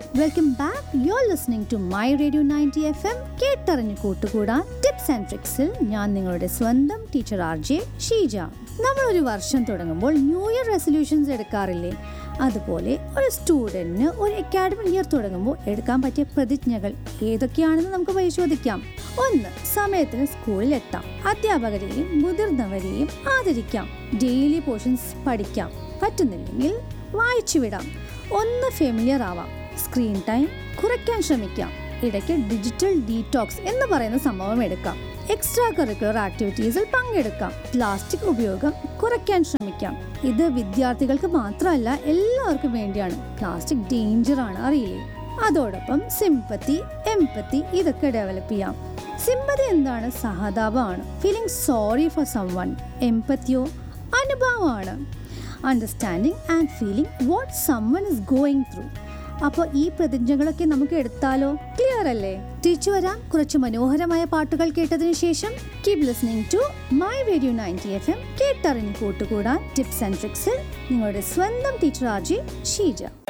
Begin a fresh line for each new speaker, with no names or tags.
welcome back you are listening to my radio ninety F M കേട്ടറിഞ്ഞു കൂട്ടുകൂടാൻ tips and ട്രിക്സിൽ ഞാൻ നിങ്ങളുടെ സ്വന്തം ടീച്ചർ ആർ ജെ ഷീജ നമ്മൾ ഒരു വർഷം തുടങ്ങുമ്പോൾ ന്യൂ ഇയർ റെസൊല്യൂഷൻസ് എടുക്കാറില്ലേ അതുപോലെ ഒരു സ്റ്റുഡൻറ്റിന് ഒരു അക്കാഡമിക് ഇയർ തുടങ്ങുമ്പോൾ എടുക്കാൻ പറ്റിയ പ്രതിജ്ഞകൾ ഏതൊക്കെയാണെന്ന് നമുക്ക് പരിശോധിക്കാം ഒന്ന് സമയത്തിന് സ്കൂളിൽ എത്താം അധ്യാപകരെയും മുതിർന്നവരെയും ആദരിക്കാം ഡെയിലി പോർഷൻസ് പഠിക്കാം പറ്റുന്നില്ലെങ്കിൽ വായിച്ചു വിടാം ഒന്ന് ഫെമിലിയർ ആവാം സ്ക്രീൻ ടൈം കുറയ്ക്കാൻ ശ്രമിക്കാം ഇടയ്ക്ക് ഡിജിറ്റൽ ഡീറ്റോക്സ് എന്ന് പറയുന്ന സംഭവം എടുക്കാം എക്സ്ട്രാ കരിക്കുലർ ആക്ടിവിറ്റീസിൽ പങ്കെടുക്കാം പ്ലാസ്റ്റിക് ഉപയോഗം കുറയ്ക്കാൻ ശ്രമിക്കാം ഇത് വിദ്യാർത്ഥികൾക്ക് മാത്രമല്ല എല്ലാവർക്കും വേണ്ടിയാണ് പ്ലാസ്റ്റിക് ഡേഞ്ചർ ആണ് അറിയില്ലേ അതോടൊപ്പം സിമ്പത്തി എംപത്തി ഇതൊക്കെ ഡെവലപ്പ് ചെയ്യാം സിമ്പതി എന്താണ് സഹതാപമാണ് feeling sorry for someone എംപത്തിയോ അനുഭവമാണ് understanding and feeling what someone is going through അപ്പോൾ ഈ പ്രതിജ്ഞകളൊക്കെ നമുക്ക് എടുത്താലോ ക്ലിയർ അല്ലേ തിരിച്ചു വരാം കുറച്ച് മനോഹരമായ പാട്ടുകൾ കേട്ടതിന് ശേഷം keep listening to my radio ninety F M കേട്ടറിഞ്ഞ് കൂട്ടുകൂടാൻ ടിപ്സ് ആൻഡ് ട്രിക്സിൽ നിങ്ങളുടെ സ്വന്തം ടീച്ചർ ആർജി ഷീജ